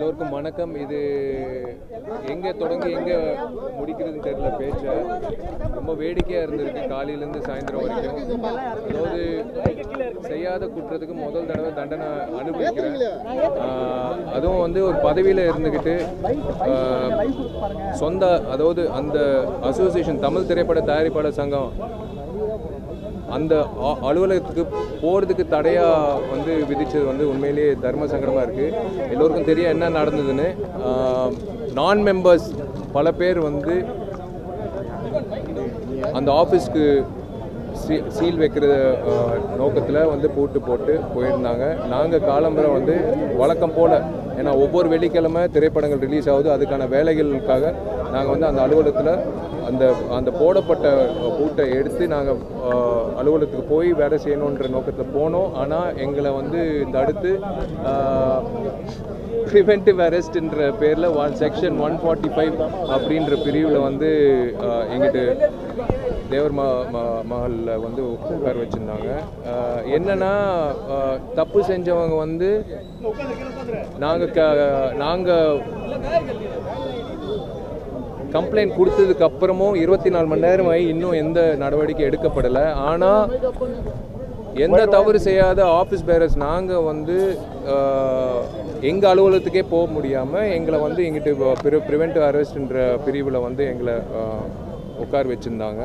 எல்லோருக்கும் வணக்கம் இது எங்கே தொடங்கி எங்கே முடிக்கிறதுன்னு தெரியல பேச்ச ரொம்ப வேடிக்கையாக இருந்திருக்கு காலையிலேருந்து சாயந்தரம் வரைக்கும் அதாவது செய்யாத குற்றத்துக்கு முதல் தடவை தண்டனை அனுபவிக்கிறேன் ஆஹ், அதுவும் வந்து ஒரு பதவியில் இருந்துக்கிட்டு ஆஹ், சொந்த அதாவது அந்த அசோசியேஷன் தமிழ் திரைப்பட தயாரிப்பாளர் சங்கம் அந்த அ- அலுவலகத்துக்கு போகிறதுக்கு தடையாக வந்து விதிச்சது வந்து உண்மையிலேயே தர்ம சங்கடமாக இருக்குது எல்லோருக்கும் தெரியும் என்ன நடந்ததுன்னு நான் மெம்பர்ஸ் பல பேர் வந்து அந்த ஆஃபீஸ்க்கு சீ சீல் வைக்கிற நோக்கத்தில் வந்து பூட்டு போட்டு போயிருந்தாங்க நாங்கள் காலம்பரம் வந்து வழக்கம் போல் ஏன்னா ஒவ்வொரு வெள்ளிக்கிழமை திரைப்படங்கள் ரிலீஸ் ஆகுது அதுக்கான வேலைகளுக்காக நாங்கள் வந்து அந்த அலுவலகத்தில் அந்த அந்த போடப்பட்ட பூட்டை எடுத்து நாங்கள் அலுவலகத்துக்கு போய் வேலை செய்யணுன்ற நோக்கத்தில் போனோம் ஆனால் எங்களை வந்து இந்த அடுத்து ப்ரிவென்டிவ் அரெஸ்ட்ன்ற பேரில் one section one forty five அப்படின்ற பிரிவில் வந்து ஆஹ், எங்கிட்ட தேவர் மா மா- மஹல்ல வந்து உட்கார வச்சுருந்தாங்க என்னன்னா ஆஹ், தப்பு செஞ்சவங்க வந்து நாங்கள் க நாங்கள் கம்ப்ளைண்ட் கொடுத்ததுக்கு அப்புறமும் இருபத்தி நாலு மணி நேரம் ஆகி இன்னும் எந்த நடவடிக்கை எடுக்கப்படலை ஆனால் எந்த தவறு செய்யாத ஆஃபீஸ் பேரர்ஸ் நாங்கள் வந்து எங்கள் அலுவலகத்துக்கே போக முடியாமல் எங்களை வந்து எங்கிட்ட ப்ரி ப்ரிவென்டிவ் அரெஸ்ட்ன்ற பிரிவில் வந்து எங்களை ஆஹ், உட்கார வச்சுருந்தாங்க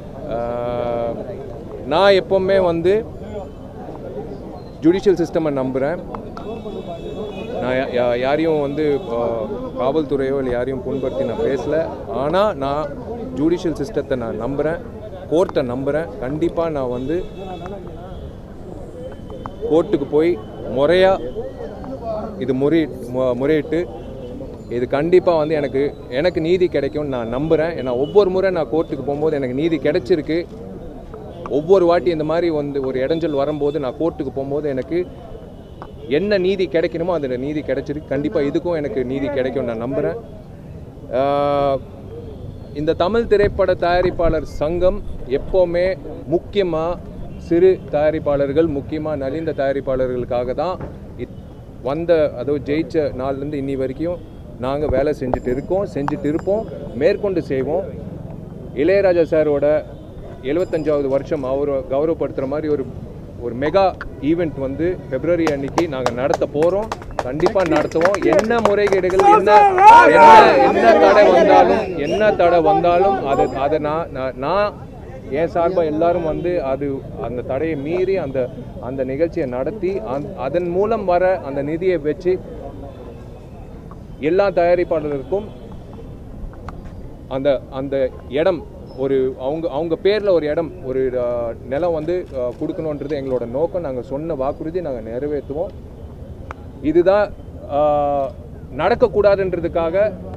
நான் எப்போவுமே வந்து ஜுடிஷியல் சிஸ்டமை நம்புகிறேன் நான் யா- யா- யாரையும் வந்து ஆஹ், காவல்துறையோ இல்லை யாரையும் புண்படுத்தி நான் பேசல ஆனால் நான் ஜுடிஷியல் சிஸ்டத்தை நான் நம்புகிறேன் கோர்ட்டை நம்புகிறேன் கண்டிப்பாக நான் வந்து கோர்ட்டுக்கு போய் முறையாக இது முறை மு- முறையிட்டு இது கண்டிப்பாக வந்து எனக்கு எனக்கு நீதி கிடைக்கும்னு நான் நம்புகிறேன் ஏன்னா ஒவ்வொரு முறை நான் கோர்ட்டுக்கு போகும்போது எனக்கு நீதி கிடைச்சிருக்கு ஒவ்வொரு வாட்டி இந்த மாதிரி வந்து ஒரு இடைஞ்சல் வரும்போது நான் கோர்ட்டுக்கு போகும்போது எனக்கு என்ன நீதி கிடைக்கணுமோ அந்த நீதி கிடைச்சிருக்கு கண்டிப்பாக இதுக்கும் எனக்கு நீதி கிடைக்கும் நான் நம்புகிறேன் இந்த தமிழ் திரைப்பட தயாரிப்பாளர் சங்கம் எப்போவுமே முக்கியமாக சிறு தயாரிப்பாளர்கள் முக்கியமாக நலிந்த தயாரிப்பாளர்களுக்காக தான் இத்- வந்த அதாவது ஜெயிச்ச நாள்லேருந்து இன்னி வரைக்கும் நாங்கள் வேலை செஞ்சுட்டு இருக்கோம் செஞ்சுட்டு இருப்போம் மேற்கொண்டு செய்வோம் இளையராஜா சாரோட எழுபத்தஞ்சாவது வருஷம் அவர் கௌரவப்படுத்துகிற மாதிரி ஒரு ஒரு மெகா ஈவெண்ட் வந்து பிப்ரவரி அன்னைக்கு நாங்கள் நடத்த போகிறோம் கண்டிப்பாக நடத்துவோம் என்ன முறைகேடுகள் என்ன என்ன என்ன தடை வந்தாலும் என்ன தடை வந்தாலும் அதை அதை நான் நான்- நான் என் சார்பாக எல்லாரும் வந்து அது அந்த தடையை மீறி அந்த அந்த நிகழ்ச்சியை நடத்தி அந்த- அதன் மூலம் வர அந்த நிதியை வச்சு எல்லா தயாரிப்பாளருக்கும் அந்த அந்த இடம் ஒரு அவங்க அவங்க பேரில் ஒரு இடம் ஒரு அஹ், நிலம் வந்து அஹ், கொடுக்கணுன்றது எங்களோட நோக்கம் நாங்கள் சொன்ன வாக்குறுதி நாங்கள் நிறைவேற்றுவோம் இதுதான் அஹ், நடக்கக்கூடாதுன்றதுக்காக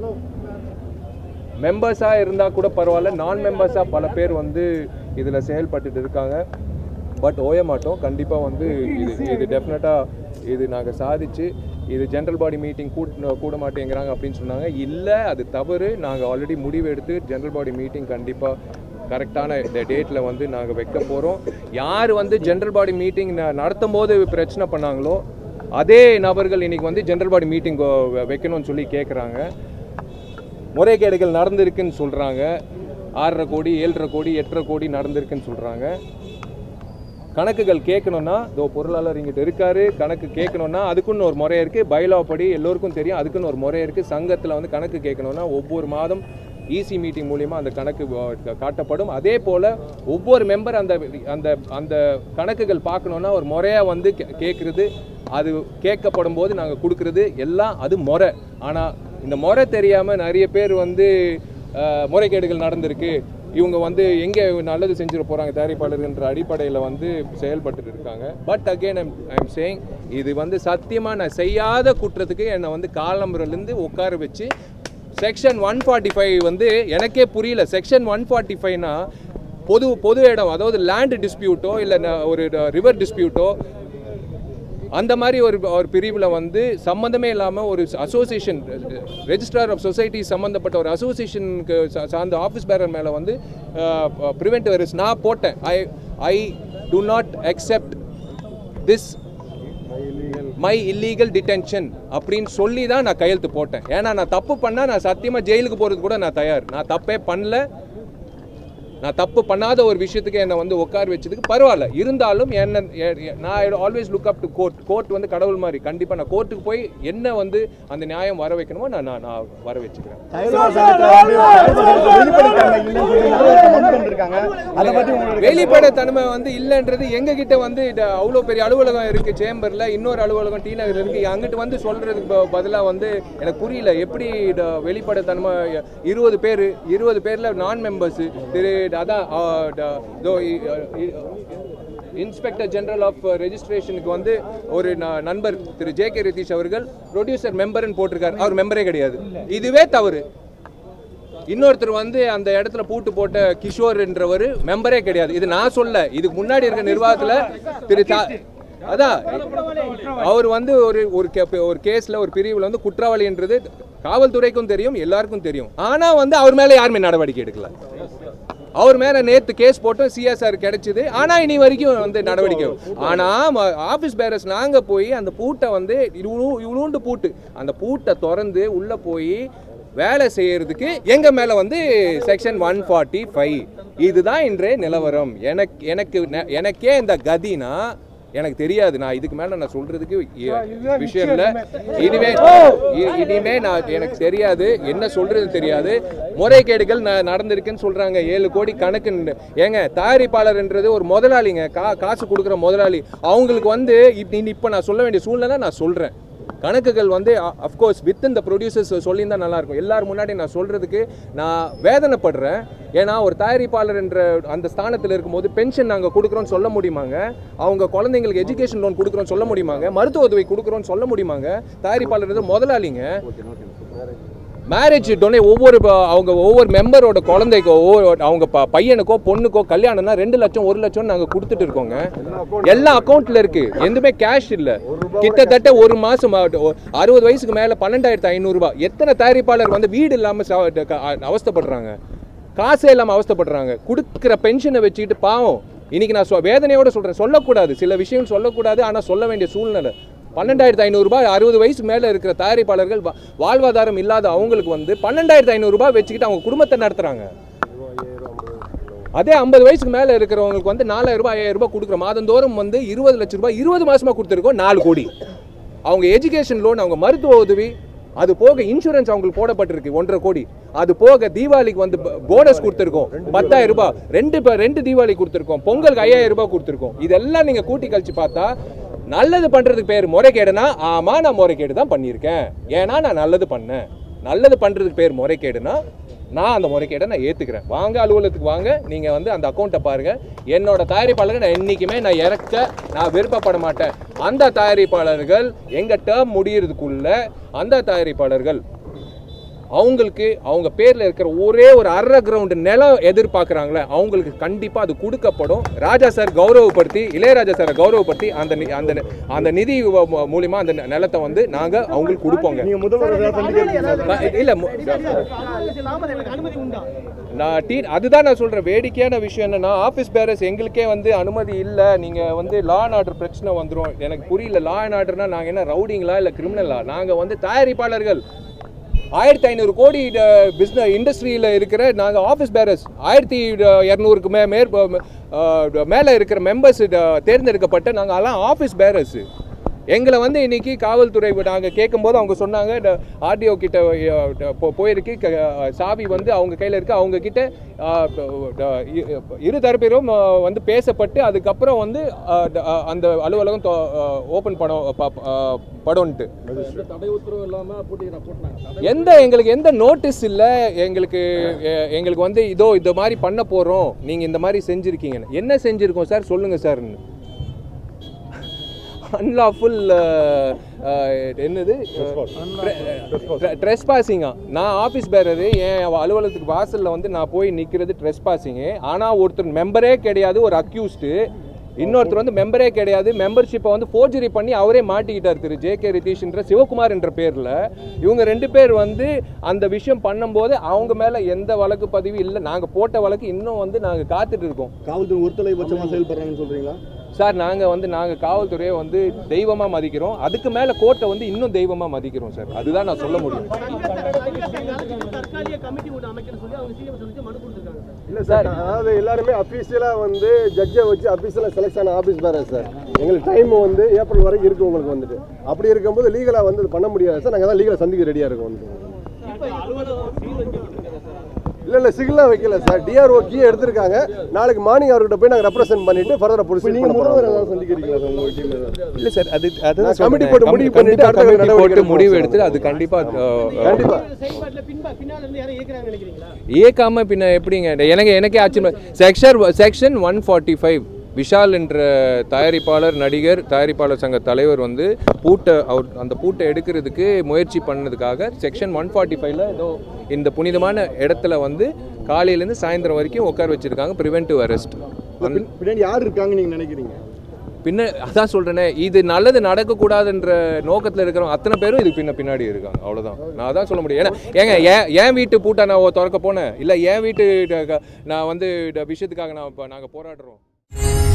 மெம்பர்ஸாக இருந்தால் கூட பரவாயில்ல நான் மெம்பர்ஸாக பல பேர் வந்து இதில் செயல்பட்டுட்டு இருக்காங்க பட் ஓய மாட்டோம் கண்டிப்பாக வந்து இது இது டெஃபினட்டாக இது நாங்கள் சாதிச்சு இது ஜென்ரல் பாடி மீட்டிங் கூட கூட மாட்டேங்கிறாங்க அப்படின்னு சொன்னாங்க இல்லை அது தவறு நாங்கள் ஆல்ரெடி முடிவு எடுத்து ஜென்ரல் பாடி மீட்டிங் கண்டிப்பாக கரெக்டான இந்த டேட்டில் வந்து நாங்கள் வைக்க போகிறோம் யார் வந்து ஜென்ரல் பாடி மீட்டிங் நடத்தும் போது பிரச்சனை பண்ணாங்களோ அதே நபர்கள் இன்னைக்கு வந்து ஜென்ரல் பாடி மீட்டிங் வைக்கணும்னு சொல்லி கேட்குறாங்க முறைகேடுகள் நடந்திருக்குன்னு சொல்கிறாங்க ஆறரை கோடி ஏழரை கோடி எட்டரை கோடி நடந்திருக்குன்னு சொல்கிறாங்க கணக்குகள் கேட்கணும்னா இதோ பொருளாளர் இங்கிட்ட இருக்காரு கணக்கு கேட்கணும்னா அதுக்குன்னு ஒரு முறை இருக்குது பைலா படி எல்லோருக்கும் தெரியும் அதுக்குன்னு ஒரு முறை இருக்குது சங்கத்தில் வந்து கணக்கு கேட்கணும்னா ஒவ்வொரு மாதம் இசி மீட்டிங் மூலியமாக அந்த கணக்கு அஹ், காட்டப்படும் அதே போல் ஒவ்வொரு மெம்பர் அந்த அந்த அந்த கணக்குகள் பார்க்கணுன்னா ஒரு முறையாக வந்து கே- கேட்குறது அது கேட்கப்படும் போது நாங்கள் கொடுக்குறது எல்லாம் அது முறை ஆனால் இந்த முறை தெரியாமல் நிறைய பேர் வந்து அஹ், முறைகேடுகள் நடந்திருக்கு இவங்க வந்து எங்கே நல்லது செஞ்சிட போகிறாங்க தயாரிப்பாளர்கள்ன்ற அடிப்படையில் வந்து செயல்பட்டு இருக்காங்க but again I'm I'm saying இது வந்து சத்தியமாக நான் செய்யாத குற்றத்துக்கு என்னை வந்து காலம்புரிலேருந்து உட்கார வச்சு செக்ஷன் ஒன் ஃபார்ட்டி ஃபைவ் வந்து எனக்கே புரியல செக்ஷன் ஒன் ஃபார்ட்டி ஃபைவ்னா பொது பொது இடம் அதாவது லேண்ட் டிஸ்பியூட்டோ இல்லை ஒரு ரிவர் டிஸ்பியூட்டோ அந்த மாதிரி ஒரு ஒரு பிரிவில் வந்து சம்மந்தமே இல்லாமல் ஒரு அசோசியேஷன் ரெஜிஸ்ட்ரார் ஆஃப் சொசைட்டி சம்மந்தப்பட்ட ஒரு அசோசியேஷனுக்கு சார்ந்த ஆஃபீஸ் பேரர் மேலே வந்து ப்ரிவென்ட் வைரஸ் நான் போட்டேன் I I do not accept this my illegal detention அப்படின்னு சொல்லி தான் நான் கையெழுத்து போட்டேன் ஏன்னா நான் தப்பு பண்ணால் நான் சத்தியமாக ஜெயிலுக்கு போகிறது கூட நான் தயார் நான் தப்பே பண்ணல நான் தப்பு பண்ணாத ஒரு விஷயத்துக்கு என்னை வந்து உட்கார வச்சதுக்கு பரவாயில்ல இருந்தாலும் என்ன எ- எ- நான் always look up to court court வந்து கடவுள் மாதிரி கண்டிப்பாக நான் கோர்ட்டுக்கு போய் என்ன வந்து அந்த நியாயம் வர வைக்கணுமோ நான் நான் நான் வர வச்சுக்கிறேன் அதை பத்தி உங்களுக்கு வெளிப்படைத்தன்மை வந்து இல்லைன்றது எங்க கிட்ட வந்து இது அவ்வளோ பெரிய அலுவலகம் இருக்கு சேம்பர்ல இன்னொரு அலுவலகம் டி நகர் இருக்கு அங்கிட்டு வந்து சொல்றதுக்கு ப- பதிலா வந்து எனக்கு புரியல எப்படி இந்த வெளிப்படைத்தன்மை இருபது பேர் இருபது பேர்ல நான் மெம்பர்ஸ் திரு அதான் ஆ, ட- இதோ இ- இ- இன்ஸ்பெக்டர் ஜெனரல் ஆஃப் ரெஜிஸ்ட்ரேஷனுக்கு வந்து ஒரு ந- நண்பர் திரு ஜே கே ரிதீஷ் அவர்கள் ப்ரொடியூசர் மெம்பர்னு போட்டிருக்காரு அவர் மெம்பரே கிடையாது இதுவே தவறு இன்னொருத்தர் வந்து அந்த இடத்துல பூட்டு போட்ட கிஷோர் என்றவர் மெம்பரே கிடையாது இது நான் சொல்ல இதுக்கு முன்னாடி இருக்க நிர்வாகத்துல திரு தா- அதான் அவர் வந்து ஒரு ஒரு கே- ஒரு கேஸ்ல ஒரு பிரிவுல வந்து குற்றவாளின்றது காவல்துறைக்கும் தெரியும் எல்லாருக்கும் தெரியும் ஆனா வந்து அவர் மேல யாருமே நடவடிக்கை எடுக்கல அவர் மேல நேத்து கேஸ் போட்டோம் சிஎஸ்ஆர் கிடைச்சது ஆனா இனி வரைக்கும் வந்து நடவடிக்கை ஆனா ஆபீஸ் பேரஸ் நாங்க போய் அந்த பூட்டை வந்து இவ்வளோ இவ்வளோண்டு பூட்டு அந்த பூட்டை திறந்து உள்ள போய் வேலை செய்யறதுக்கு எங்க மேல வந்து செக்ஷன் ஒன் ஃபார்ட்டி ஃபைவ் இதுதான் இன்றைய நிலவரம் எனக்கு எனக்கு நெ- எனக்கே இந்த கதினா எனக்கு தெரியாது நான் இதுக்கு மேல நான் சொல்றதுக்கு இ- விஷயம் இல்லை இனிமே இ- இனிமே நான் எனக்கு தெரியாது என்ன சொல்றது தெரியாது முறைகேடுகள் ந- நடந்திருக்குன்னு சொல்றாங்க ஏழு கோடி கணக்கு ஏங்க தயாரிப்பாளர்ன்றது ஒரு முதலாளிங்க கா காசு கொடுக்குற முதலாளி அவங்களுக்கு வந்து இப்ப இப்போ நான் சொல்ல வேண்டிய சூழ்நிலை நான் சொல்றேன் கணக்குகள் வந்து அஃப்கோர்ஸ் வித் இந்த ப்ரொடியூசர்ஸ் சொல்லியிருந்தா நல்லா இருக்கும் எல்லாரும் முன்னாடி நான் சொல்றதுக்கு நான் வேதனைப்படுறேன் ஏன்னா ஒரு தயாரிப்பாளர் என்ற அந்த ஸ்தானத்தில் இருக்கும்போது பென்ஷன் நாங்கள் கொடுக்குறோம்னு சொல்ல முடியுமாங்க அவங்க குழந்தைங்களுக்கு எஜுகேஷன் லோன் கொடுக்குறோம்னு சொல்ல முடியுமாங்க மருத்துவ உதவி கொடுக்குறோம்னு சொல்ல முடியுமாங்க தயாரிப்பாளர் வந்து முதலாளிங்க மேரேஜ் டொனே ஒவ்வொரு ப- அவங்க ஒவ்வொரு மெம்பரோட குழந்தைக்கோ ஒவ்வொரு அவங்க ப- பையனுக்கோ பொண்ணுக்கோ கல்யாணம்னா ரெண்டு லட்சம் ஒரு லட்சம் நாங்கள் கொடுத்துட்டு இருக்கோங்க எல்லா அக்கௌண்ட்ல இருக்கு எதுவுமே கேஷ் இல்ல கிட்டத்தட்ட ஒரு மாசம் ஆகட்டும். ஒ- அறுபது வயசுக்கு மேல பன்னெண்டாயிரத்து ஐநூறுரூபா எத்தனை தயாரிப்பாளர் வந்து வீடு இல்லாம சா- ட- க- அ- அவஸ்தைப்படுறாங்க காசே இல்லாம அவஸ்தைப்படுறாங்க கொடுக்குற பென்ஷனை வச்சுக்கிட்டு பாவம் இன்னைக்கு நான் சொ- வேதனையோட சொல்றேன் சொல்லக்கூடாது சில விஷயம் சொல்லக்கூடாது ஆனா சொல்ல வேண்டிய சூழ்நிலை பன்னெண்டாயிரத்து ஐநூறுரூபா அறுபது வயசு மேலே இருக்கிற தயாரிப்பாளர்கள் வா- வாழ்வாதாரம் இல்லாத அவங்களுக்கு வந்து பன்னெண்டாயிரத்து ஐநூறுரூபா வச்சுக்கிட்டு அவங்க குடும்பத்தை நடத்துறாங்க அதே ஐம்பது வயசுக்கு மேலே இருக்கிறவங்களுக்கு வந்து நாலாயிரம் ரூபாய் ஐயாயிரம் ரூபாய் கொடுக்குற மாதந்தோறும் வந்து இருபது லட்ச ரூபாய் இருபது மாசமா கொடுத்துருக்கோம் நாலு கோடி அவங்க எஜுகேஷன் லோன் அவங்க மருத்துவ உதவி அது போக இன்சூரன்ஸ் அவங்களுக்கு போடப்பட்டிருக்கு ஒன்றரை கோடி அது போக தீபாவளிக்கு வந்து போனஸ் கொடுத்துருக்கோம் பத்தாயிரம் ரூபாய் ரெண்டு ப- ரெண்டு தீபாவளி கொடுத்துருக்கோம் பொங்கலுக்கு ஐயாயிரம் ரூபாய் கொடுத்துருக்கோம் இதெல்லாம் நீங்க கூட்டி கழிச்சு பார்த்தா நல்லது பண்றதுக்கு பேர் முறைகேடுனா ஆமா நான் முறைகேடு தான் பண்ணியிருக்கேன் ஏன்னா நான் நல்லது பண்ணேன் நல்லது பண்றதுக்கு பேர் முறைகேடுனா நான் அந்த முறைகேடை நான் ஏத்துக்கிறேன் வாங்க அலுவலகத்துக்கு வாங்க நீங்க வந்து அந்த அக்கௌண்ட்டை பாருங்க என்னோட தயாரிப்பாளர்கள் நான் என்னைக்குமே நான் இறக்க நான் விருப்பப்பட மாட்டேன் அந்த தயாரிப்பாளர்கள் எங்க டேர்ம் முடியறதுக்குள்ள அந்த தயாரிப்பாளர்கள் அவங்களுக்கு அவங்க பேர்ல இருக்கிற ஒரே ஒரு அரை கிரவுண்ட் நிலம் எதிர்பார்க்குறாங்களே அவங்களுக்கு கண்டிப்பா அது கொடுக்கப்படும் ராஜா சார் கௌரவப்படுத்தி இளையராஜா சாரை கௌரவப்படுத்தி அந்த நி- அந்த நி- அந்த நிதி வ- ம- மூலியமா அந்த நி- நிலத்தை வந்து நாங்க அவங்களுக்கு கொடுப்போங்க நீங்க முதல்வர் ஏதாவது சந்திக்கிறீங்களா நான் இல்ல மு- நான் டீ அதுதான் நான் சொல்றேன் வேடிக்கையான விஷயம் என்னன்னா ஆஃபீஸ் பேரஸ் எங்களுக்கே வந்து அனுமதி இல்லை நீங்க வந்து லா அண்ட் ஆர்டர் பிரச்சனை வந்துரும் எனக்கு புரியல லா அண்ட் ஆர்டர்னா நாங்க என்ன ரவுடிங்களா இல்ல கிரிமினலா நாங்க வந்து தயாரிப்பாளர்கள் ஆயிரத்தி ஐநூறு கோடி பிஸ்னஸ் இண்டஸ்ட்ரியில் இருக்கிற நாங்கள் ஆஃபீஸ் பேரஸ் ஆயிரத்தி இரநூறுக்கு மே மேற் மேலே இருக்கிற மெம்பர்ஸ் தேர்ந்தெடுக்கப்பட்ட நாங்கள் எல்லாம் ஆஃபீஸ் பேரஸ் எங்களை வந்து இன்னைக்கு காவல்துறை நாங்கள் கேட்கும்போது அவங்க சொன்னாங்க ஆர்டிஓ கிட்ட அஹ், ட- போ- போயிருக்கு க- சாவி வந்து அவங்க கையில் இருக்கு அவங்க கிட்ட அஹ், ட- இ- இரு தரப்பிலும் அஹ், வந்து பேசப்பட்டு அதுக்கப்புறம் வந்து அஹ், ட- அஹ், அந்த அலுவலகம் ஓப்பன் படம் ப- அஹ், படம்ன்ட்டு எந்த எங்களுக்கு எந்த நோட்டீஸ் இல்லை எங்களுக்கு எ- எங்களுக்கு வந்து இதோ இந்த மாதிரி பண்ண போகிறோம் நீங்கள் இந்த மாதிரி செஞ்சுருக்கீங்கன்னு என்ன செஞ்சுருக்கோம் சார் சொல்லுங்கள் சார்ன்னு அன்லாஃபுல் என்னது ட்ரெஸ் பாசிங்கா நான் ஆஃபீஸ் பேரரு என் அலுவலகத்துக்கு வாசலில் வந்து நான் போய் நிற்கிறது ட்ரெஸ் பாசிங்கு ஆனால் ஒருத்தர் மெம்பரே கிடையாது ஒரு அக்யூஸ்டு இன்னொருத்தர் வந்து மெம்பரே கிடையாது மெம்பர்ஷிப்பை வந்து ஃபோர்ஜரி பண்ணி அவரே மாட்டிக்கிட்டார் திரு ஜே கே ரிதீஷ்ன்ற சிவகுமார் என்ற பேரில் இவங்க ரெண்டு பேர் வந்து அந்த விஷயம் பண்ணும்போது அவங்க மேலே எந்த வழக்கு பதிவு இல்லை நாங்கள் போட்ட வழக்கு இன்னும் வந்து நாங்கள் காத்துட்டு இருக்கோம் காவல்துறை ஒருதலை பட்சமா செயல்படுறாங்கன்னு சொல்றீங்களா சார் நாங்கள் வந்து நாங்கள் காவல்துறையை வந்து தெய்வமாக மதிக்கிறோம் அதுக்கு மேலே கோர்ட்டை வந்து இன்னும் தெய்வமாக மதிக்கிறோம் சார் அதுதான் நான் சொல்ல முடியும் தற்காலிக கமிட்டி ஒன்று அமைக்கணும்னு சொல்லி அவங்க சிஎம் சொல்லிட்டு மனு கொடுத்துருக்காங்க சார் இல்ல சார் அதாவது எல்லாருமே அஃபீஷியலா வந்து ஜட்ஜை வச்சு அஃபீஷியலா செலக்ட் ஆன ஆஃபீஸ் வேற சார் எங்களுக்கு டைம் வந்து ஏப்ரல் வரைக்கும் இருக்கு உங்களுக்கு வந்துட்டு அப்படி இருக்கும்போது லீகலா வந்து இது பண்ண முடியாது சார் நாங்க தான் லீகலா சந்திக்க ரெடியா இருக்கோம் வந்துட்டு இப்போ அலுவலகம் சீல் வைக்கப்பட்டிருக்காங்க சார் இல்ல இல்ல சிகிலாம் வைக்கல சார் டிஆர்ஓ கீ எடுத்திருக்காங்க நாளைக்கு மார்னிங் அவர்கிட்ட போய் நாங்க ரெப்ரசென்ட் பண்ணிட்டு ஃபர்தரா ப்ரொசீட் நீங்க முதல்வர் ஏதாவது சந்திக்கிறீங்களா சார் உங்க டீம்ல இல்லை சார் அது நான் அதுதான் committee சொல்றேன். போட்டு கமி- முடிவு பண்ணிட்டு கண்டிப்பா அடுத்த committee நடவடிக்கை போட்டு எடுப்போம் முடிவு சார். எடுத்து அது கண்டிப்பா அஹ், கண்டிப்பா செயல்பாட்டில் பின்பா பின்னால் இருந்து யாரும் இயக்குறாங்கன்னு நினைக்கிறீங்களா ஏக்காம பின்ன எப்படிங்க எனக்கு எனக்கே ஆச்சரியம் section section one forty five Vishal என்ற தயாரிப்பாளர் நடிகர் தயாரிப்பாளர் சங்க தலைவர் வந்து பூட்டை அவர் அந்த பூட்டை எடுக்கிறதுக்கு முயற்சி பண்ணதுக்காக செக்ஷன் ஒன் ஃபார்ட்டி ஃபைவ்ல ஏதோ இந்த புனிதமான இடத்துல வந்து காலையிலேருந்து சாயந்தரம் வரைக்கும் உட்கார வச்சிருக்காங்க ப்ரிவென்டிவ் அரெஸ்ட் பின்- பின்னாடி யார் இருக்காங்க நீங்க நினைக்கிறீங்க பின்ன அதான் சொல்கிறேனே இது நல்லது நடக்கக்கூடாதுன்ற நோக்கத்தில் இருக்கிறவங்க அத்தனை பேரும் இது பின்ன பின்னாடி இருக்காங்க அவ்வளோதான் நான் அதான் சொல்ல முடியும் ஏன்னா ஏங்க ஏன் என் வீட்டு பூட்டை நான் திறக்க போனேன் இல்லை என் வீட்டு ட- நான் வந்து ட- விஷயத்துக்காக நான் இப்போ நாங்கள் போராடுறோம்